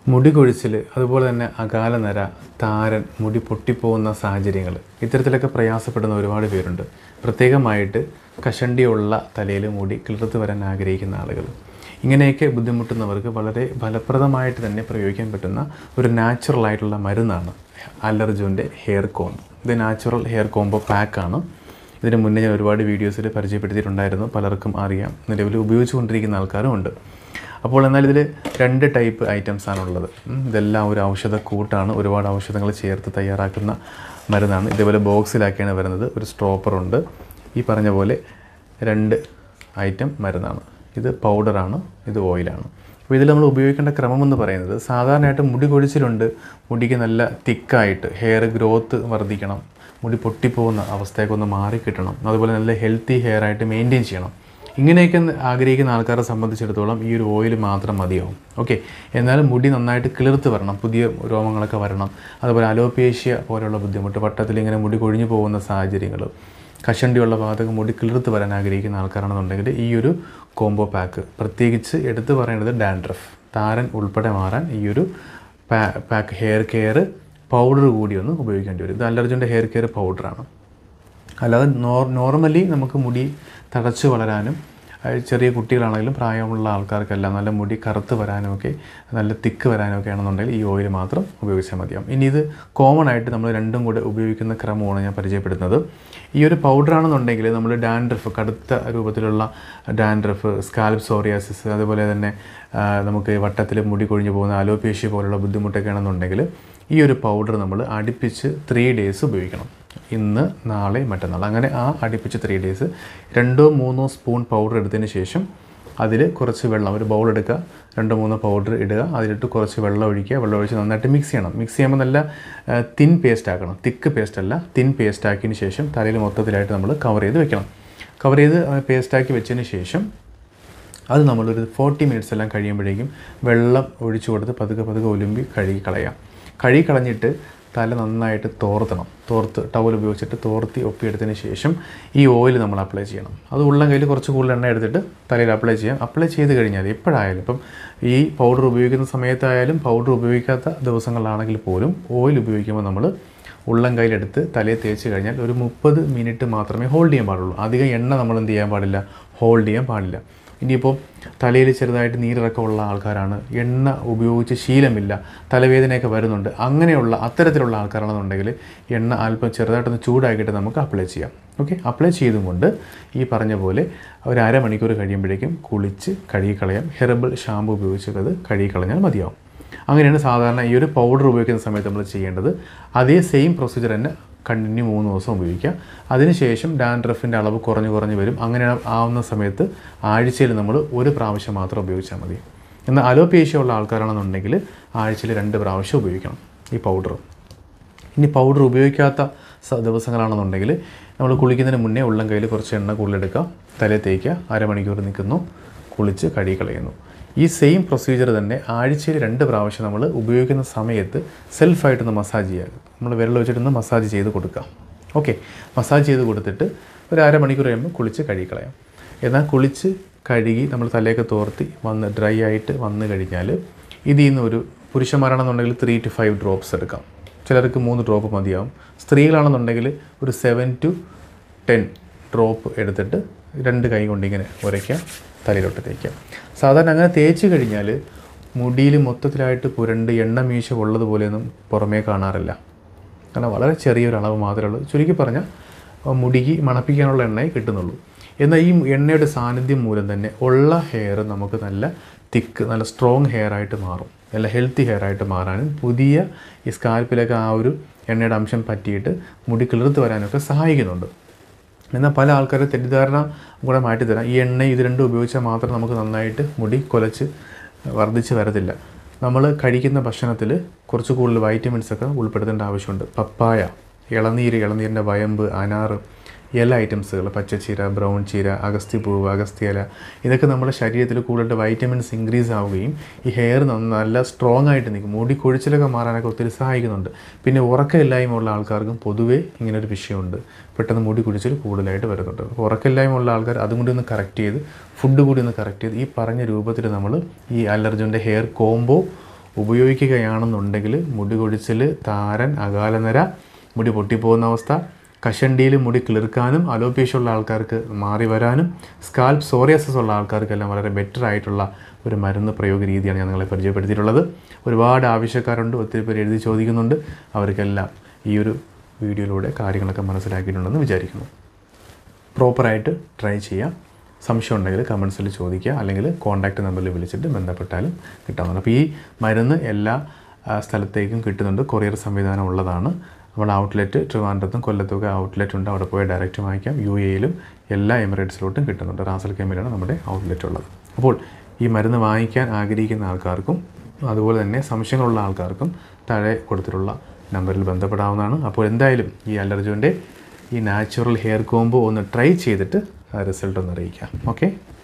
മുടി കൊഴിച്ചിൽ അതുപോലെ തന്നെ അകാല നര താരൻ മുടി പൊട്ടിപ്പോകുന്ന സാഹചര്യങ്ങൾ ഇത്തരത്തിലൊക്കെ പ്രയാസപ്പെടുന്ന ഒരുപാട് പേരുണ്ട് പ്രത്യേകമായിട്ട് കഷണ്ടിയുള്ള തലയിൽ മുടി കിളിർത്ത് വരാൻ ആഗ്രഹിക്കുന്ന ആളുകൾ ഇങ്ങനെയൊക്കെ ബുദ്ധിമുട്ടുന്നവർക്ക് വളരെ ഫലപ്രദമായിട്ട് തന്നെ പ്രയോഗിക്കാൻ പറ്റുന്ന ഒരു നാച്ചുറൽ ആയിട്ടുള്ള മരുന്നാണ് അലർജുവിൻ്റെ ഹെയർ കോംബോ ഇത് നാച്ചുറൽ ഹെയർ കോംബോ പാക്കാണ് ഇതിന് മുന്നേ ഞാൻ ഒരുപാട് വീഡിയോസിൽ പരിചയപ്പെടുത്തിയിട്ടുണ്ടായിരുന്നു പലർക്കും അറിയാം നിലവിൽ ഉപയോഗിച്ചുകൊണ്ടിരിക്കുന്ന ആൾക്കാരും ഉണ്ട് അപ്പോൾ എന്നാൽ ഇതിൽ രണ്ട് ടൈപ്പ് ഐറ്റംസ് ആണുള്ളത് ഉം, ഇതെല്ലാം ഒരു ഔഷധ കൂട്ടാണ് ഒരുപാട് ഔഷധങ്ങൾ ചേർത്ത് തയ്യാറാക്കുന്ന മരുന്നാണ് ഇതേപോലെ ബോക്സിലാക്കിയാണ് വരുന്നത് ഒരു സ്ട്രോപ്പറുണ്ട് ഈ പറഞ്ഞ പോലെ രണ്ട് ഐറ്റം മരുന്നാണ് ഇത് പൗഡറാണ് ഇത് ഓയിലാണ് അപ്പോൾ ഇതിൽ നമ്മൾ ഉപയോഗിക്കേണ്ട ക്രമം എന്ന് പറയുന്നത് സാധാരണയായിട്ട് മുടി കൊഴിച്ചിലുണ്ട് മുടിക്ക് നല്ല തിക്കായിട്ട് ഹെയർ ഗ്രോത്ത് വർദ്ധിക്കണം മുടി പൊട്ടിപ്പോകുന്ന അവസ്ഥയൊക്കെ ഒന്ന് മാറിക്കിട്ടണം അതുപോലെ നല്ല ഹെൽത്തി ഹെയർ ആയിട്ട് മെയിൻറ്റെയിൻ ചെയ്യണം ഇങ്ങനെയൊക്കെ ആഗ്രഹിക്കുന്ന ആൾക്കാരെ സംബന്ധിച്ചിടത്തോളം ഈ ഒരു ഓയിൽ മാത്രം മതിയാവും ഓക്കെ എന്നാലും മുടി നന്നായിട്ട് കിളിർത്ത് വരണം പുതിയ രോമങ്ങളൊക്കെ വരണം അതുപോലെ അലോപേഷ്യ പോലെയുള്ള ബുദ്ധിമുട്ട് വട്ടത്തിൽ ഇങ്ങനെ മുടി കൊഴിഞ്ഞു പോകുന്ന സാഹചര്യങ്ങൾ കഷണ്ടിയുള്ള ഭാഗത്തൊക്കെ മുടി കിളിർത്ത് വരാൻ ആഗ്രഹിക്കുന്ന ആൾക്കാരാണെന്നുണ്ടെങ്കിൽ ഈ ഒരു കോംബോ പാക്ക് പ്രത്യേകിച്ച് എടുത്തു പറയേണ്ടത് ഡാൻഡ്രഫ് താരൻ ഉൾപ്പെടെ മാറാൻ ഈ ഒരു പാ പാക്ക് ഹെയർ കെയർ പൗഡർ കൂടി ഒന്ന് ഉപയോഗിക്കേണ്ടി വരും ഇത് അലർജിൻ്റെ ഹെയർ കെയർ പൗഡറാണ് അല്ലാതെ നോർ നോർമലി നമുക്ക് മുടി തടച്ചു വളരാനും അഹ് ചെറിയ കുട്ടികളാണെങ്കിലും പ്രായമുള്ള ആൾക്കാർക്കെല്ലാം നല്ല മുടി കറുത്ത് വരാനുമൊക്കെ നല്ല തിക്ക് വരാനൊക്കെ ആണെന്നുണ്ടെങ്കിൽ ഈ ഓയിൽ മാത്രം ഉപയോഗിച്ചാൽ മതിയാവും ഇനി ഇത് കോമൺ ആയിട്ട് നമ്മൾ രണ്ടും കൂടെ ഉപയോഗിക്കുന്ന ക്രമമാണ് ഞാൻ പരിചയപ്പെടുത്തുന്നത് ഈ ഒരു പൗഡറാണെന്നുണ്ടെങ്കിൽ നമ്മൾ ഡാൻഡ്രഫ് കടുത്ത രൂപത്തിലുള്ള ഡാൻഡ്രഫ് സ്കാൽപ് സോറിയാസിസ് അതുപോലെ തന്നെ ആ, നമുക്ക് വട്ടത്തിൽ മുടി കൊഴിഞ്ഞു പോകുന്ന അലോപേഷ്യ പോലുള്ള ബുദ്ധിമുട്ടൊക്കെ ആണെന്നുണ്ടെങ്കിൽ ഈ ഒരു പൗഡർ നമ്മൾ അടുപ്പിച്ച് ത്രീ ഡേയ്സ് ഉപയോഗിക്കണം ഇന്ന് നാളെ മറ്റന്നാൾ അങ്ങനെ ആ അടുപ്പിച്ച് ത്രീ ഡേയ്സ് രണ്ടോ മൂന്നോ സ്പൂൺ പൗഡർ എടുത്തതിന് ശേഷം അതിൽ കുറച്ച് വെള്ളം ഒരു ബൗൾ എടുക്കുക രണ്ടോ മൂന്നോ പൗഡർ ഇടുക അതിലിട്ട് കുറച്ച് വെള്ളം ഒഴിക്കുക വെള്ളം ഒഴിച്ച് നന്നായിട്ട് മിക്സ് ചെയ്യണം മിക്സ് ചെയ്യുമ്പോൾ നല്ല തിൻ പേസ്റ്റ് ആക്കണം തിക്ക് പേസ്റ്റ് അല്ല തിൻ പേസ്റ്റ് ആക്കിയതിന് ശേഷം തലയിൽ മൊത്തത്തിലായിട്ട് നമ്മൾ കവർ ചെയ്ത് വെക്കണം കവർ ചെയ്ത് പേസ്റ്റാക്കി വെച്ചതിന് ശേഷം അത് നമ്മളൊരു ഫോർട്ടി മിനിറ്റ്സ് എല്ലാം കഴിയുമ്പോഴേക്കും വെള്ളം ഒഴിച്ചു കൊടുത്ത് പതുക്കെ പതുക്കെ ഒലുമ്പി കഴുകി കളയാം കഴുകി കളഞ്ഞിട്ട് തല നന്നായിട്ട് തോർത്തണം തോർത്ത് ടവൽ ഉപയോഗിച്ചിട്ട് തോർത്തി ഒപ്പിയെടുത്തതിന് ശേഷം ഈ ഓയിൽ നമ്മൾ അപ്ലൈ ചെയ്യണം അത് ഉള്ളം കയ്യിൽ കുറച്ച് കൂടുതൽ എണ്ണ എടുത്തിട്ട് തലയിൽ അപ്ലൈ ചെയ്യാം അപ്ലൈ ചെയ്ത് കഴിഞ്ഞാൽ എപ്പോഴായാലും ഇപ്പം ഈ പൗഡർ ഉപയോഗിക്കുന്ന സമയത്തായാലും പൗഡർ ഉപയോഗിക്കാത്ത ദിവസങ്ങളിലാണെങ്കിൽ പോലും ഓയിൽ ഉപയോഗിക്കുമ്പോൾ നമ്മൾ ഉള്ളം കയ്യിലെടുത്ത് തലയിൽ തേച്ച് കഴിഞ്ഞാൽ ഒരു മുപ്പത് മിനിറ്റ് മാത്രമേ ഹോൾഡ് ചെയ്യാൻ പാടുള്ളൂ അധികം എണ്ണ നമ്മൾ എന്ത് ചെയ്യാൻ പാടില്ല ഹോൾഡ് ചെയ്യാൻ പാടില്ല ഇനിയിപ്പോൾ തലയിൽ ചെറുതായിട്ട് നീരിറക്കമുള്ള ആൾക്കാരാണ് എണ്ണ ഉപയോഗിച്ച് ശീലമില്ല തലവേദനയൊക്കെ വരുന്നുണ്ട് അങ്ങനെയുള്ള അത്തരത്തിലുള്ള ആൾക്കാരാണെന്നുണ്ടെങ്കിൽ എണ്ണ അല്പം ചെറുതായിട്ടൊന്ന് ചൂടാക്കിയിട്ട് നമുക്ക് അപ്ലൈ ചെയ്യാം ഓക്കെ അപ്ലൈ ചെയ്തും കൊണ്ട് ഈ പറഞ്ഞ പോലെ ഒരു അരമണിക്കൂർ കഴിയുമ്പോഴേക്കും കുളിച്ച് കഴുകിക്കളയാം ഹെർബൽ ഷാമ്പു ഉപയോഗിച്ചത് അത് കഴുകിക്കളഞ്ഞാൽ മതിയാവും അങ്ങനെയാണ് സാധാരണ ഈ ഒരു പൗഡർ ഉപയോഗിക്കുന്ന സമയത്ത് നമ്മൾ ചെയ്യേണ്ടത് അതേ സെയിം പ്രൊസീജിയർ തന്നെ കണ്ടിന്യൂ മൂന്ന് ദിവസം ഉപയോഗിക്കുക അതിനുശേഷം ഡാൻഡ്രഫിൻ്റെ അളവ് കുറഞ്ഞു കുറഞ്ഞു വരും അങ്ങനെ ആവുന്ന സമയത്ത് ആഴ്ചയിൽ നമ്മൾ ഒരു പ്രാവശ്യം മാത്രം ഉപയോഗിച്ചാൽ മതി എന്നാൽ അലോപേഷ്യ ഉള്ള ആൾക്കാരാണെന്നുണ്ടെങ്കിൽ ആഴ്ചയിൽ രണ്ട് പ്രാവശ്യം ഉപയോഗിക്കണം ഈ പൗഡർ ഇനി പൗഡർ ഉപയോഗിക്കാത്ത സ- ദിവസങ്ങളാണെന്നുണ്ടെങ്കിൽ നമ്മൾ കുളിക്കുന്നതിന് മുന്നേ ഉള്ളം കയ്യിൽ കുറച്ച് എണ്ണ കൂടുതലെടുക്കുക തലയിൽ തേക്കുക അരമണിക്കൂർ നിൽക്കുന്നു കുളിച്ച് കഴുകി കളയുന്നു ഈ സെയിം പ്രൊസീജിയർ തന്നെ ആഴ്ചയിൽ രണ്ട് പ്രാവശ്യം നമ്മൾ ഉപയോഗിക്കുന്ന സമയത്ത് സെൽഫായിട്ടൊന്ന് മസാജ് ചെയ്യുക നമ്മൾ വിരൽ വെച്ചിട്ടൊന്ന് മസാജ് ചെയ്ത് കൊടുക്കുക ഓക്കെ മസാജ് ചെയ്ത് കൊടുത്തിട്ട് ഒരു അരമണിക്കൂർ കഴിയുമ്പോൾ കുളിച്ച് കഴുകി കളയാം എന്നാൽ കുളിച്ച് കഴുകി നമ്മൾ തലയൊക്കെ തോർത്തി വന്ന് ഡ്രൈ ആയിട്ട് വന്നു കഴിഞ്ഞാൽ ഇതിൽ നിന്ന് ഒരു പുരുഷന്മാരാണെന്നുണ്ടെങ്കിൽ ത്രീ ടു ഫൈവ് ഡ്രോപ്സ് എടുക്കാം ചിലർക്ക് മൂന്ന് ഡ്രോപ്പ് മതിയാവും സ്ത്രീകളാണെന്നുണ്ടെങ്കിൽ ഒരു സെവൻ ടു ടെൻ ഡ്രോപ്പ് എടുത്തിട്ട് രണ്ട് കൈ കൊണ്ട് ഇങ്ങനെ ഉരയ്ക്കുക തലയിലോട്ട് തേക്കാം സാധാരണ അങ്ങനെ തേച്ച് കഴിഞ്ഞാൽ മുടിയിൽ മൊത്തത്തിലായിട്ട് പുരണ്ട് എണ്ണ മീശ ഉള്ളതുപോലെയൊന്നും പുറമേ കാണാറില്ല കാരണം വളരെ ചെറിയൊരു അളവ് മാത്രമേ ഉള്ളൂ ചുരുക്കി പറഞ്ഞാൽ ആ മുടിക്ക് മണപ്പിക്കാനുള്ള എണ്ണയെ കിട്ടുന്നുള്ളൂ എന്നാൽ ഈ എണ്ണയുടെ സാന്നിധ്യം മൂലം തന്നെ ഉള്ള ഹെയർ നമുക്ക് നല്ല തിക്ക് നല്ല സ്ട്രോങ് ഹെയർ ആയിട്ട് മാറും നല്ല ഹെൽത്തി ഹെയർ ആയിട്ട് മാറാനും പുതിയ ഈ സ്കാൽപ്പിലൊക്കെ ആ ഒരു എണ്ണയുടെ അംശം പറ്റിയിട്ട് മുടി കിളിർത്ത് വരാനൊക്കെ സഹായിക്കുന്നുണ്ട് എന്നാൽ പല ആൾക്കാരുടെ തെറ്റിദ്ധാരണ കൂടെ മാറ്റിത്തരാം ഈ എണ്ണ ഇത് രണ്ടും ഉപയോഗിച്ചാൽ മാത്രം നമുക്ക് നന്നായിട്ട് മുടി കുലച്ച് വർദ്ധിച്ച് വരത്തില്ല നമ്മൾ കഴിക്കുന്ന ഭക്ഷണത്തിൽ കുറച്ച് കൂടുതൽ വൈറ്റമിൻസ് ഒക്കെ ഉൾപ്പെടുത്തേണ്ട ആവശ്യമുണ്ട് പപ്പായ ഇളനീര് ഇളനീരിൻ്റെ വയമ്പ് അനാറ് ഇല ഐറ്റംസുകൾ പച്ചച്ചീര ബ്രൗൺ ചീര അഗസ്ത്യപൂവ് അഗസ്ത്യയില ഇതൊക്കെ നമ്മുടെ ശരീരത്തിൽ കൂടുതൽ വൈറ്റമിൻസ് ഇൻക്രീസ് ആവുകയും ഈ ഹെയർ നല്ല സ്ട്രോങ് ആയിട്ട് നിൽക്കും മുടി കൊഴിച്ചിലൊക്കെ മാറാനൊക്കെ ഒത്തിരി സഹായിക്കുന്നുണ്ട് പിന്നെ ഉറക്കമില്ലായ്മ ഉള്ള ആൾക്കാർക്കും പൊതുവേ ഇങ്ങനൊരു വിഷയമുണ്ട് പെട്ടെന്ന് മുടി കുഴിച്ചിൽ കൂടുതലായിട്ട് വരുന്നുണ്ട് അപ്പോൾ ഉറക്കമില്ലായ്മ ഉള്ള ആൾക്കാർ അതും കൂടി ഒന്ന് കറക്റ്റ് ചെയ്ത് ഫുഡ് കൂടി ഒന്ന് കറക്റ്റ് ചെയ്ത് ഈ പറഞ്ഞ രൂപത്തിൽ നമ്മൾ ഈ അലർജൻ്റെ ഹെയർ കോംബോ ഉപയോഗിക്കുകയാണെന്നുണ്ടെങ്കിൽ മുടി കൊഴിച്ചിൽ താരൻ അകാലനര മുടി പൊട്ടിപ്പോകുന്ന അവസ്ഥ കഷണ്ടിയിൽ മുടി കിളിർക്കാനും അലോപേഷ്യ ഉള്ള ആൾക്കാർക്ക് മാറി വരാനും സ്കാൽപ്പ് സോറിയാസസ് ഉള്ള ആൾക്കാർക്കെല്ലാം വളരെ ബെറ്റർ ആയിട്ടുള്ള ഒരു മരുന്ന് പ്രയോഗ രീതിയാണ് ഞാൻ നിങ്ങളെ പരിചയപ്പെടുത്തിയിട്ടുള്ളത് ഒരുപാട് ആവശ്യക്കാരുണ്ട് ഒത്തിരി പേര് എഴുതി ചോദിക്കുന്നുണ്ട് അവർക്കെല്ലാം ഈ ഒരു വീഡിയോയിലൂടെ കാര്യങ്ങളൊക്കെ മനസ്സിലാക്കിയിട്ടുണ്ടെന്ന് വിചാരിക്കുന്നു പ്രോപ്പറായിട്ട് ട്രൈ ചെയ്യാം സംശയം ഉണ്ടെങ്കിൽ കമൻസിൽ ചോദിക്കുക അല്ലെങ്കിൽ കോൺടാക്റ്റ് നമ്പറിൽ വിളിച്ചിട്ട് ബന്ധപ്പെട്ടാലും കിട്ടാവുന്നതാണ് അപ്പോൾ ഈ മരുന്ന് എല്ലാ ആ, സ്ഥലത്തേക്കും കിട്ടുന്നുണ്ട് കൊറിയർ സംവിധാനം ഉള്ളതാണ് നമ്മുടെ ഔട്ട്ലെറ്റ് ട്രിവാൻഡ്രത്തും കൊല്ലത്തുമൊക്കെ ഔട്ട്ലെറ്റ് ഉണ്ട് അവിടെ പോയി ഡയറക്റ്റ് വാങ്ങിക്കാം യു എയിലും എല്ലാ എമിറേറ്റ്സിലോട്ടും കിട്ടുന്നുണ്ട് റാസൽ കെമ്മിലാണ് നമ്മുടെ ഔട്ട്ലെറ്റ് ഉള്ളത് അപ്പോൾ ഈ മരുന്ന് വാങ്ങിക്കാൻ ആഗ്രഹിക്കുന്ന ആൾക്കാർക്കും അതുപോലെ തന്നെ സംശയങ്ങളുള്ള ആൾക്കാർക്കും താഴെ കൊടുത്തിട്ടുള്ള നമ്പറിൽ ബന്ധപ്പെടാവുന്നതാണ് അപ്പോൾ എന്തായാലും ഈ അലർജുവിൻ്റെ ഈ നാച്ചുറൽ ഹെയർ കോംബോ ഒന്ന് ട്രൈ ചെയ്തിട്ട് റിസൾട്ട് ഒന്ന് അറിയിക്കാം ഓക്കെ